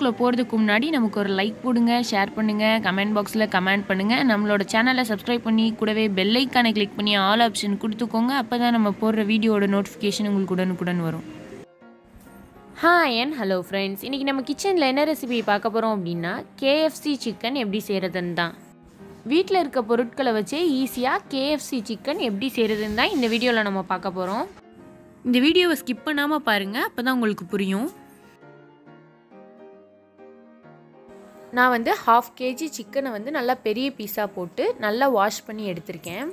வீடியோக்குள்ளே போகிறதுக்கு முன்னாடி நமக்கு ஒரு லைக் போடுங்க ஷேர் பண்ணுங்கள் கமெண்ட் பாக்ஸில் கமெண்ட் பண்ணுங்கள் நம்மளோட சேனலை சப்ஸ்கிரைப் பண்ணி கூடவே பெல் ஐக்கானை கிளிக் பண்ணி ஆல் ஆப்ஷன் கொடுத்துக்கோங்க அப்போ தான் நம்ம போடுற வீடியோட நோட்டிஃபிகேஷன் உங்களுக்கு உடனுக்குடன் வரும் ஹாய் அண்ட் ஹலோ ஃப்ரெண்ட்ஸ் இன்றைக்கி நம்ம கிச்சனில் என்ன ரெசிபி பார்க்க போகிறோம் அப்படின்னா கேஎஃப்சி சிக்கன் எப்படி செய்கிறதுன்னு தான் வீட்டில் இருக்க பொருட்களை வச்சே ஈஸியாக கேஎஃப்சி சிக்கன் எப்படி செய்கிறதுன்னு தான் இந்த வீடியோவில் நம்ம பார்க்க போகிறோம் இந்த வீடியோவை ஸ்கிப் பண்ணாமல் பாருங்கள் அப்போ தான் உங்களுக்கு புரியும் நான் வந்து ஹாஃப் கேஜி சிக்கனை வந்து நல்லா பெரிய பீஸாக போட்டு நல்லா வாஷ் பண்ணி எடுத்திருக்கேன்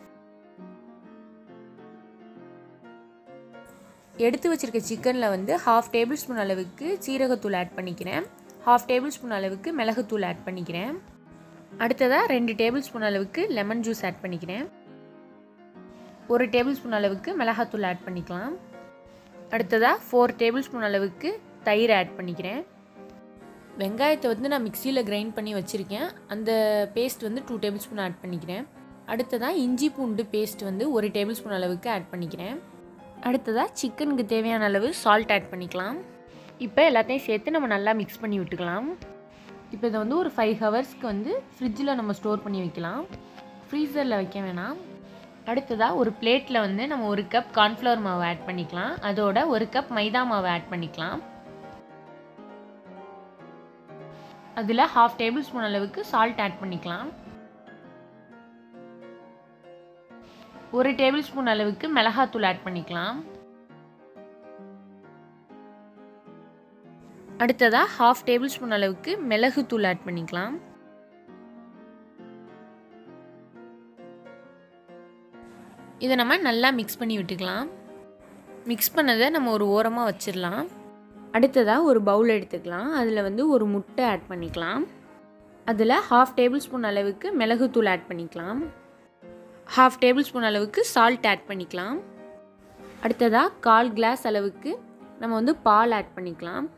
எடுத்து வச்சுருக்க சிக்கனில் வந்து ஹாஃப் டேபிள் ஸ்பூன் அளவுக்கு சீரகத்தூள் ஆட் பண்ணிக்கிறேன் ஹாஃப் டேபிள் ஸ்பூன் அளவுக்கு மிளகுத்தூள் ஆட் பண்ணிக்கிறேன் அடுத்ததாக ரெண்டு டேபிள் ஸ்பூன் அளவுக்கு லெமன் ஜூஸ் ஆட் பண்ணிக்கிறேன் ஒரு டேபிள் ஸ்பூன் அளவுக்கு மிளகாத்தூள் ஆட் பண்ணிக்கலாம் அடுத்ததாக ஃபோர் டேபிள் ஸ்பூன் அளவுக்கு தயிர் ஆட் பண்ணிக்கிறேன் வெங்காயத்தை வந்து நான் மிக்சியில் கிரைண்ட் பண்ணி வச்சுருக்கேன் அந்த பேஸ்ட் வந்து டூ டேபிள் ஸ்பூன் ஆட் பண்ணிக்கிறேன் அடுத்ததாக இஞ்சி பூண்டு பேஸ்ட் வந்து ஒரு டேபிள் ஸ்பூன் அளவுக்கு ஆட் பண்ணிக்கிறேன் அடுத்ததாக சிக்கனுக்கு தேவையான அளவு சால்ட் ஆட் பண்ணிக்கலாம் இப்போ எல்லாத்தையும் சேர்த்து நம்ம நல்லா மிக்ஸ் பண்ணி விட்டுக்கலாம் இப்போ இதை வந்து ஒரு ஃபைவ் ஹவர்ஸ்க்கு வந்து ஃப்ரிட்ஜில் நம்ம ஸ்டோர் பண்ணி வைக்கலாம் ஃப்ரீசரில் வைக்க வேணாம் அடுத்ததாக ஒரு பிளேட்டில் வந்து நம்ம ஒரு கப் கார்ன்ஃப்ளவர் மாவு ஆட் பண்ணிக்கலாம் அதோட ஒரு கப் மைதா மாவு ஆட் பண்ணிக்கலாம் அதில் ஹாஃப் டேபிள் ஸ்பூன் அளவுக்கு சால்ட் ஆட் பண்ணிக்கலாம் ஒரு டேபிள் ஸ்பூன் அளவுக்கு மிளகாத்தூள் ஆட் பண்ணிக்கலாம் அடுத்ததாக ஹாஃப் டேபிள் ஸ்பூன் அளவுக்கு மிளகுத்தூள் ஆட் பண்ணிக்கலாம் இதை நம்ம நல்லா மிக்ஸ் பண்ணி விட்டுக்கலாம் மிக்ஸ் பண்ணதை நம்ம ஒரு ஓரமாக வச்சிடலாம் அடுத்ததாக ஒரு பவுல் எடுத்துக்கலாம் அதில் வந்து ஒரு முட்டை ஆட் பண்ணிக்கலாம் அதில் ஹாஃப் டேபிள் ஸ்பூன் அளவுக்கு மிளகுத்தூள் ஆட் பண்ணிக்கலாம் ஹாஃப் டேபிள் ஸ்பூன் அளவுக்கு சால்ட் ஆட் பண்ணிக்கலாம் அடுத்ததாக கால் கிளாஸ் அளவுக்கு நம்ம வந்து பால் ஆட் பண்ணிக்கலாம்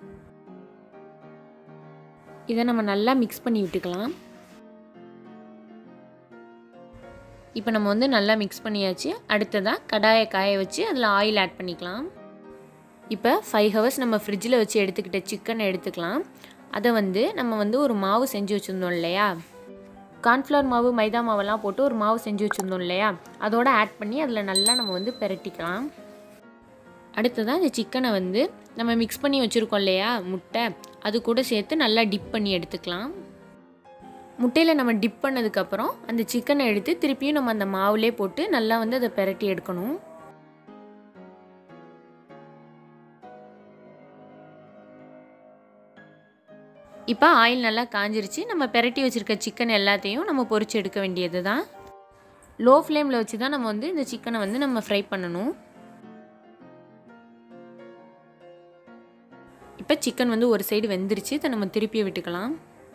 இதை நம்ம நல்லா மிக்ஸ் பண்ணி விட்டுக்கலாம் இப்போ நம்ம வந்து நல்லா மிக்ஸ் பண்ணியாச்சு அடுத்ததாக கடாயை காய வச்சு அதில் ஆயில் ஆட் பண்ணிக்கலாம் இப்போ ஃபைவ் ஹவர்ஸ் நம்ம ஃப்ரிட்ஜில் வச்சு எடுத்துக்கிட்ட சிக்கனை எடுத்துக்கலாம் அதை வந்து நம்ம வந்து ஒரு மாவு செஞ்சு வச்சுருந்தோம் இல்லையா கார்ன்ஃப்ளவர் மாவு மைதா மாவெல்லாம் போட்டு ஒரு மாவு செஞ்சு வச்சுருந்தோம் இல்லையா அதோட ஆட் பண்ணி அதில் நல்லா நம்ம வந்து பெரட்டிக்கலாம் அடுத்ததாக இந்த சிக்கனை வந்து நம்ம மிக்ஸ் பண்ணி வச்சுருக்கோம் இல்லையா முட்டை அது கூட சேர்த்து நல்லா டிப் பண்ணி எடுத்துக்கலாம் முட்டையில் நம்ம டிப் பண்ணதுக்கப்புறம் அந்த சிக்கனை எடுத்து திருப்பியும் நம்ம அந்த மாவுலே போட்டு நல்லா வந்து அதை பெரட்டி எடுக்கணும் இப்போ ஆயில் நல்லா காஞ்சிருச்சு நம்ம பெரட்டி வச்சுருக்க சிக்கன் எல்லாத்தையும் நம்ம பொரிச்சு எடுக்க வேண்டியது தான் லோ ஃப்ளேமில் வச்சு தான் நம்ம வந்து இந்த சிக்கனை வந்து நம்ம ஃப்ரை பண்ணணும் இப்போ சிக்கன் வந்து ஒரு சைடு வெந்துருச்சு இதை நம்ம திருப்பி விட்டுக்கலாம்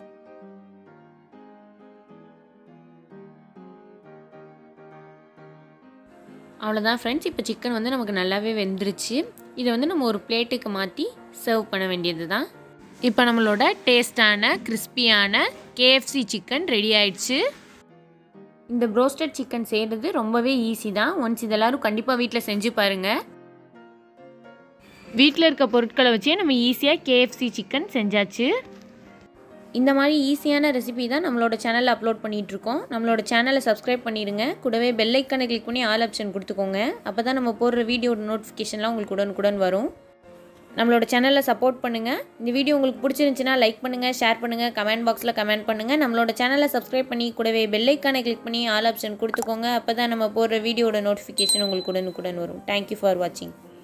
அவ்வளோதான் ஃப்ரெண்ட்ஸ் இப்போ சிக்கன் வந்து நமக்கு நல்லாவே வெந்துருச்சு இதை வந்து நம்ம ஒரு பிளேட்டுக்கு மாற்றி சர்வ் பண்ண வேண்டியது தான் இப்போ நம்மளோட டேஸ்டான கிறிஸ்பியான கேஎஃப்சி சிக்கன் ரெடி ஆயிடுச்சு இந்த ப்ரோஸ்டட் சிக்கன் செய்கிறது ரொம்பவே ஈஸி தான் ஒன்ஸ் இதெல்லாரும் கண்டிப்பாக வீட்டில் செஞ்சு பாருங்கள் வீட்டில் இருக்க பொருட்களை வச்சே நம்ம ஈஸியாக கேஎஃப்சி சிக்கன் செஞ்சாச்சு இந்த மாதிரி ஈஸியான ரெசிபி தான் நம்மளோட சேனலில் அப்லோட் பண்ணிகிட்ருக்கோம் நம்மளோட சேனலை சப்ஸ்கிரைப் பண்ணிடுங்க கூடவே பெல்லைக்கனை கிளிக் பண்ணி ஆல் ஆப்ஷன் கொடுத்துக்கோங்க அப்போ தான் நம்ம போடுற வீடியோட நோட்டிஃபிகேஷன்லாம் உங்களுக்கு உடனுக்குடன் வரும் நம்மளோட சேனலில் சப்போர்ட் பண்ணுங்கள் இந்த வீடியோ உங்களுக்கு பிடிச்சிருந்துச்சுன்னா லைக் பண்ணுங்கள் ஷேர் பண்ணுங்கள் கமெண்ட் பாக்ஸில் கமெண்ட் பண்ணுங்கள் நம்மளோட சேனலை சப்ஸ்கிரைப் பண்ணி கூடவே பெல்லைக்கானை கிளிக் பண்ணி ஆல் ஆப்ஷன் கொடுத்துக்கோங்க அப்போ தான் நம்ம போடுற வீடியோட நோட்டிஃபிகேஷன் உங்களுக்கு உடனுக்குடன் வரும் தேங்க்யூ ஃபார் வாட்சிங்